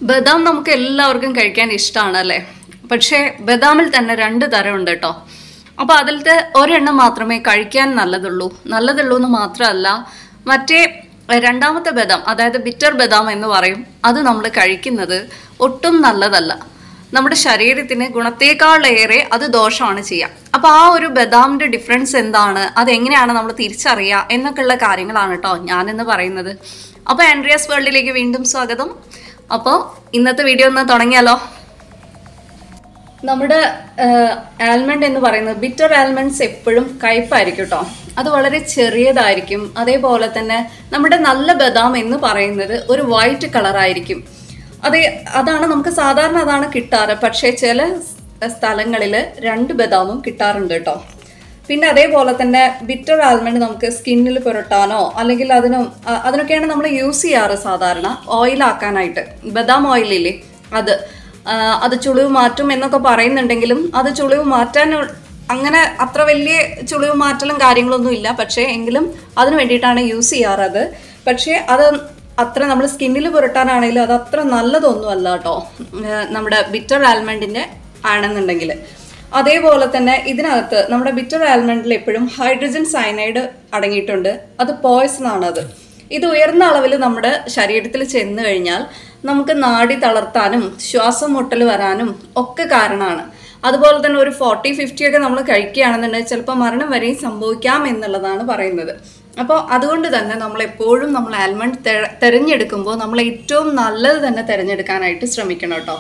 ബദാം നമുക്ക് എല്ലാവർക്കും കഴിക്കാൻ ഇഷ്ടമാണ് അല്ലേ പക്ഷേ ബദാമിൽ തന്നെ രണ്ട് തരമുണ്ട് കേട്ടോ അപ്പോൾ അതിലത്തെ ഒരെണ്ണം മാത്രമേ കഴിക്കാൻ നല്ലതുള്ളൂ നല്ലതുള്ളൂ എന്ന് മാത്രമല്ല മറ്റേ രണ്ടാമത്തെ ബദാം അതായത് ബിറ്റർ ബദാം എന്ന് പറയും അത് നമ്മൾ കഴിക്കുന്നത് ഒട്ടും നല്ലതല്ല നമ്മുടെ ശരീരത്തിന് ഗുണത്തേക്കാളേറെ അത് ദോഷമാണ് ചെയ്യുക അപ്പോൾ ആ ഒരു ബദാമിൻ്റെ ഡിഫറൻസ് എന്താണ് അതെങ്ങനെയാണ് നമ്മൾ തിരിച്ചറിയുക എന്നൊക്കെയുള്ള കാര്യങ്ങളാണ് കേട്ടോ ഞാനിന്ന് പറയുന്നത് അപ്പോൾ ആൻഡ്രിയാസ് വേൾഡിലേക്ക് വീണ്ടും സ്വാഗതം അപ്പോൾ ഇന്നത്തെ വീഡിയോ ഒന്ന് തുടങ്ങിയാലോ നമ്മുടെ ആൽമണ്ട് എന്ന് പറയുന്നത് ബിറ്റർ ആൽമണ്ട്സ് എപ്പോഴും കയ്പായിരിക്കും കേട്ടോ അത് വളരെ ചെറിയതായിരിക്കും അതേപോലെ തന്നെ നമ്മുടെ നല്ല ബദാം എന്ന് പറയുന്നത് ഒരു വൈറ്റ് കളറായിരിക്കും അതെ അതാണ് നമുക്ക് സാധാരണ അതാണ് കിട്ടാറ് പക്ഷേ ചില സ്ഥലങ്ങളിൽ രണ്ട് ബദാമും കിട്ടാറുണ്ട് കേട്ടോ പിന്നെ അതേപോലെ തന്നെ ബിറ്റർ ആൽമണ്ട് നമുക്ക് സ്കിന്നിൽ പുരട്ടാനോ അല്ലെങ്കിൽ അതിനും അ- അതിനൊക്കെയാണ് നമ്മൾ യൂസ് ചെയ്യാറ് സാധാരണ ഓയിലാക്കാനായിട്ട് ബദാം ഓയിലില്ലേ അത് ആ, അത് ചുളിവ് മാറ്റും എന്നൊക്കെ പറയുന്നുണ്ടെങ്കിലും അത് ചുളിവ് മാറ്റാൻ അങ്ങനെ അത്ര വലിയ ചുളിവ് മാറ്റലും കാര്യങ്ങളൊന്നും ഇല്ല പക്ഷേ എങ്കിലും അതിന് വേണ്ടിയിട്ടാണ് യൂസ് ചെയ്യാറ് അത് പക്ഷേ അത് അത്ര നമ്മൾ സ്കിന്നിൽ പുരട്ടാനാണെങ്കിലും അത് അത്ര നല്ലതൊന്നും അല്ല കേട്ടോ നമ്മുടെ ബിറ്റർ ആൽമണ്ടിൻ്റെ ആണെന്നുണ്ടെങ്കിൽ അതേപോലെ തന്നെ ഇതിനകത്ത് നമ്മുടെ ബിറ്റർ ആൽമണ്ടിൽ എപ്പോഴും ഹൈഡ്രജൻ സയനൈഡ് അടങ്ങിയിട്ടുണ്ട് അത് പോയ്സൺ ആണത് ഇത് ഉയർന്ന അളവിൽ നമ്മുടെ ശരീരത്തിൽ ചെന്ന് കഴിഞ്ഞാൽ നമുക്ക് നാടി തളർത്താനും ശ്വാസം മുട്ടൽ വരാനും ഒക്കെ കാരണമാണ് അതുപോലെ തന്നെ ഒരു ഫോർട്ടി ഫിഫ്റ്റി ഒക്കെ നമ്മൾ കഴിക്കുകയാണെന്നുണ്ടെങ്കിൽ ചിലപ്പോൾ മരണം വരെയും സംഭവിക്കാം എന്നുള്ളതാണ് പറയുന്നത് അപ്പോൾ അതുകൊണ്ട് തന്നെ നമ്മൾ എപ്പോഴും നമ്മൾ ആൽമണ്ട് തിരഞ്ഞെടുക്കുമ്പോൾ നമ്മൾ ഏറ്റവും നല്ലത് തന്നെ തിരഞ്ഞെടുക്കാനായിട്ട് ശ്രമിക്കണം കേട്ടോ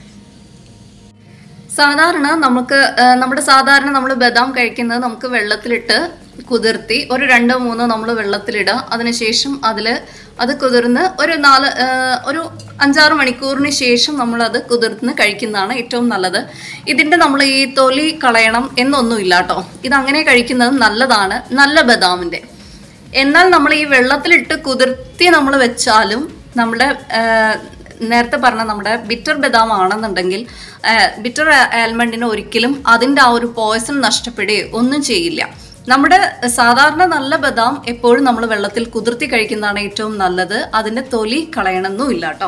സാധാരണ നമുക്ക് ആ, നമ്മുടെ സാധാരണ നമ്മൾ ബദാം കഴിക്കുന്നത് നമുക്ക് വെള്ളത്തിലിട്ട് കുതിർത്തി ഒരു രണ്ടോ മൂന്നോ നമ്മൾ വെള്ളത്തിലിടുക അതിനുശേഷം അതിൽ അത് കുതിർന്ന് ഒരു നാല് ആ, ഒരു അഞ്ചാറ് മണിക്കൂറിന് ശേഷം നമ്മളത് കുതിർന്ന് കഴിക്കുന്നതാണ് ഏറ്റവും നല്ലത് ഇതിൻ്റെ നമ്മൾ ഈ തൊലി കളയണം എന്നൊന്നുമില്ല കേട്ടോ ഇതങ്ങനെ കഴിക്കുന്നത് നല്ലതാണ് നല്ല ബദാമിൻ്റെ എന്നാൽ നമ്മൾ ഈ വെള്ളത്തിലിട്ട് കുതിർത്തി നമ്മൾ വെച്ചാലും നമ്മുടെ ആ, നേരത്തെ പറഞ്ഞ നമ്മുടെ ബിറ്റർ ബദാം ആണെന്നുണ്ടെങ്കിൽ ബിറ്റർ ആൽമണ്ടിന് ഒരിക്കലും അതിൻ്റെ ആ ഒരു പോയ്സൺ നഷ്ടപ്പെടുകയോ ഒന്നും ചെയ്യില്ല നമ്മുടെ സാധാരണ നല്ല ബദാം എപ്പോഴും നമ്മൾ വെള്ളത്തിൽ കുതിർത്തി കഴിക്കുന്നതാണ് ഏറ്റവും നല്ലത് അതിൻ്റെ തൊലി കളയണമെന്നുമില്ല കേട്ടോ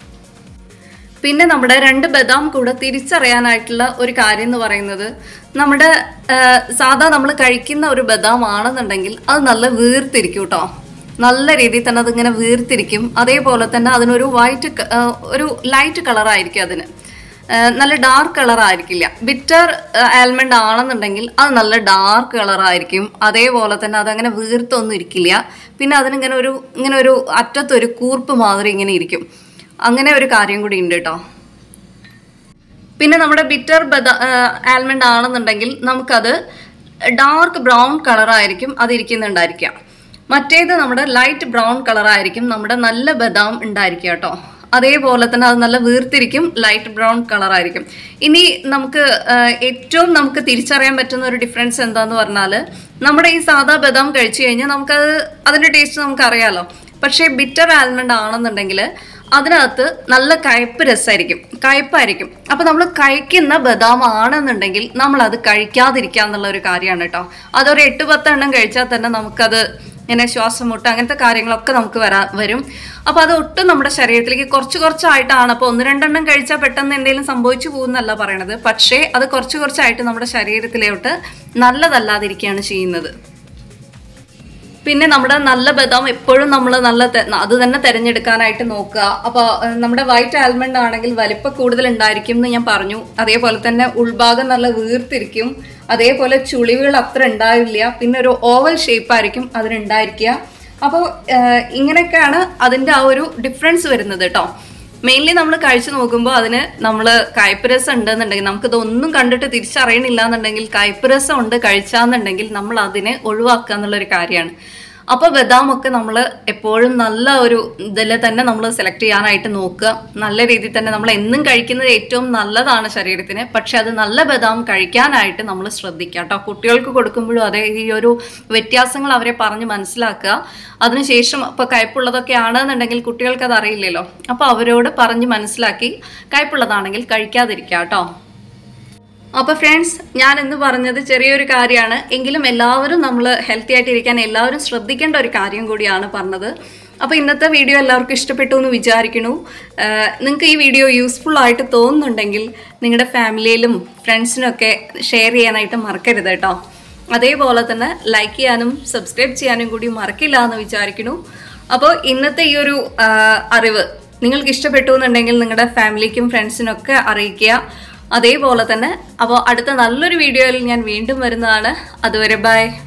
പിന്നെ നമ്മുടെ രണ്ട് ബദാം കൂടെ തിരിച്ചറിയാനായിട്ടുള്ള ഒരു കാര്യം എന്ന് പറയുന്നത് നമ്മുടെ ആ, സാധാ നമ്മൾ കഴിക്കുന്ന ഒരു ബദാം ആണെന്നുണ്ടെങ്കിൽ അത് നല്ല വീർത്തിരിക്കും കേട്ടോ നല്ല രീതിയിൽ തന്നെ അതിങ്ങനെ വീർത്തിരിക്കും അതേപോലെ തന്നെ അതിനൊരു വൈറ്റ് ക- ആ, ഒരു ലൈറ്റ് കളറായിരിക്കും അതിന് ആ, നല്ല ഡാർക്ക് കളർ ആയിരിക്കില്ല ബിറ്റർ ആൽമണ്ട് ആണെന്നുണ്ടെങ്കിൽ അത് നല്ല ഡാർക്ക് കളറായിരിക്കും അതേപോലെ തന്നെ അതങ്ങനെ വീർത്തൊന്നും ഇരിക്കില്ല പിന്നെ അതിനിങ്ങനെ ഒരു ഇങ്ങനെ ഒരു അറ്റത്തൊരു കൂർപ്പ് മാതിരി ഇങ്ങനെ ഇരിക്കും അങ്ങനെ ഒരു കാര്യം കൂടി ഉണ്ട് കേട്ടോ പിന്നെ നമ്മുടെ ബിറ്റർ ബദ ആൽമണ്ട് ആണെന്നുണ്ടെങ്കിൽ നമുക്കത് ഡാർക്ക് ബ്രൗൺ കളറായിരിക്കും അത് ഇരിക്കുന്നുണ്ടായിരിക്കുക മറ്റേത് നമ്മുടെ ലൈറ്റ് ബ്രൗൺ കളറായിരിക്കും നമ്മുടെ നല്ല ബദാം ഉണ്ടായിരിക്കുക കേട്ടോ അതേപോലെ തന്നെ അത് നല്ല വീർത്തിരിക്കും ലൈറ്റ് ബ്രൗൺ കളറായിരിക്കും ഇനി നമുക്ക് ആ, ഏറ്റവും നമുക്ക് തിരിച്ചറിയാൻ പറ്റുന്ന ഒരു ഡിഫറൻസ് എന്താന്ന് പറഞ്ഞാൽ നമ്മുടെ ഈ സാധാ ബദാം കഴിച്ചു കഴിഞ്ഞാൽ നമുക്കത് അതിൻ്റെ ടേസ്റ്റ് നമുക്ക് അറിയാലോ പക്ഷേ ബിറ്റർ ആൽമണ്ട് ആണെന്നുണ്ടെങ്കിൽ അതിനകത്ത് നല്ല കയ്പ്പ് രസമായിരിക്കും കയ്പ്പായിരിക്കും അപ്പൊ നമ്മൾ കഴിക്കുന്ന ബദാം ആണെന്നുണ്ടെങ്കിൽ നമ്മൾ അത് കഴിക്കാതിരിക്കുക എന്നുള്ള ഒരു കാര്യമാണ് കേട്ടോ അതൊരു എട്ട് പത്ത് എണ്ണം കഴിച്ചാൽ തന്നെ നമുക്കത് ഇങ്ങനെ ശ്വാസം മുട്ട അങ്ങനത്തെ കാര്യങ്ങളൊക്കെ നമുക്ക് വരാ വരും അപ്പൊ അത് ഒട്ടും നമ്മുടെ ശരീരത്തിലേക്ക് കുറച്ച് കുറച്ചായിട്ടാണ് അപ്പോൾ ഒന്ന് രണ്ടെണ്ണം കഴിച്ചാൽ പെട്ടെന്ന് എന്തെങ്കിലും സംഭവിച്ചു പോകുന്നല്ല പറയണത് പക്ഷേ അത് കുറച്ച് കുറച്ചായിട്ട് നമ്മുടെ ശരീരത്തിലോട്ട് നല്ലതല്ലാതിരിക്കുകയാണ് ചെയ്യുന്നത് പിന്നെ നമ്മുടെ നല്ല ബദാം എപ്പോഴും നമ്മൾ നല്ല തെ- അത് തന്നെ തിരഞ്ഞെടുക്കാനായിട്ട് നോക്കുക അപ്പോൾ നമ്മുടെ വൈറ്റ് ആൽമണ്ട് ആണെങ്കിൽ വലിപ്പം കൂടുതൽ ഉണ്ടായിരിക്കും എന്ന് ഞാൻ പറഞ്ഞു അതേപോലെ തന്നെ ഉൾഭാഗം നല്ല വീർത്തിരിക്കും അതേപോലെ ചുളിവുകൾ അത്ര ഉണ്ടാവില്ല പിന്നെ ഒരു ഓവൽ ഷേപ്പ് ആയിരിക്കും അതിനുണ്ടായിരിക്കുക അപ്പോൾ ഇങ്ങനെയൊക്കെയാണ് അതിൻ്റെ ആ ഒരു ഡിഫറൻസ് വരുന്നത് കേട്ടോ മെയിൻലി നമ്മൾ കഴിച്ചു നോക്കുമ്പോൾ അതിന് നമ്മൾ കയ്പ്പ് രസം ഉണ്ടെന്നുണ്ടെങ്കിൽ നമുക്കിത് ഒന്നും കണ്ടിട്ട് തിരിച്ചറിയണില്ല എന്നുണ്ടെങ്കിൽ കയ്പ്പ് രസം ഉണ്ട് കഴിച്ചാന്നുണ്ടെങ്കിൽ നമ്മൾ അതിനെ ഒഴിവാക്കുക എന്നുള്ളൊരു കാര്യമാണ് അപ്പോൾ ബദാമൊക്കെ നമ്മൾ എപ്പോഴും നല്ല ഒരു ഇതിൽ തന്നെ നമ്മൾ സെലക്ട് ചെയ്യാനായിട്ട് നോക്കുക നല്ല രീതിയിൽ തന്നെ നമ്മൾ എന്നും കഴിക്കുന്നത് ഏറ്റവും നല്ലതാണ് ശരീരത്തിന് പക്ഷെ അത് നല്ല ബദാം കഴിക്കാനായിട്ട് നമ്മൾ ശ്രദ്ധിക്കുക കേട്ടോ കുട്ടികൾക്ക് കൊടുക്കുമ്പോഴും അതേ ഈ ഒരു വ്യത്യാസങ്ങൾ അവരെ പറഞ്ഞ് മനസ്സിലാക്കുക അതിനുശേഷം ഇപ്പോൾ കയ്പുള്ളതൊക്കെ ആണെന്നുണ്ടെങ്കിൽ കുട്ടികൾക്ക് അത് അറിയില്ലല്ലോ അപ്പോൾ അവരോട് പറഞ്ഞ് മനസ്സിലാക്കി കയ്പുള്ളതാണെങ്കിൽ കഴിക്കാതിരിക്കുക കേട്ടോ അപ്പോൾ ഫ്രണ്ട്സ് ഞാൻ ഇന്ന് പറഞ്ഞത് ചെറിയൊരു കാര്യമാണ് എങ്കിലും എല്ലാവരും നമ്മൾ ഹെൽത്തി ആയിട്ടിരിക്കാൻ എല്ലാവരും ശ്രദ്ധിക്കേണ്ട ഒരു കാര്യം കൂടിയാണ് പറഞ്ഞത് അപ്പോൾ ഇന്നത്തെ വീഡിയോ എല്ലാവർക്കും ഇഷ്ടപ്പെട്ടു എന്ന് വിചാരിക്കുന്നു നിങ്ങൾക്ക് ഈ വീഡിയോ യൂസ്ഫുൾ ആയിട്ട് തോന്നുന്നുണ്ടെങ്കിൽ നിങ്ങളുടെ ഫാമിലിയിലും ഫ്രണ്ട്സിനൊക്കെ ഷെയർ ചെയ്യാനായിട്ട് മറക്കരുത് കേട്ടോ അതേപോലെ തന്നെ ലൈക്ക് ചെയ്യാനും സബ്സ്ക്രൈബ് ചെയ്യാനും കൂടി മറക്കില്ല എന്ന് വിചാരിക്കുന്നു അപ്പോൾ ഇന്നത്തെ ഈ ഒരു ആ, അറിവ് നിങ്ങൾക്ക് ഇഷ്ടപ്പെട്ടു എന്നുണ്ടെങ്കിൽ നിങ്ങളുടെ ഫാമിലിക്കും ഫ്രണ്ട്സിനൊക്കെ അറിയിക്കുക അതേപോലെ തന്നെ അപ്പോൾ അടുത്ത നല്ലൊരു വീഡിയോയിൽ ഞാൻ വീണ്ടും വരുന്നതാണ് അതുവരെ ബൈ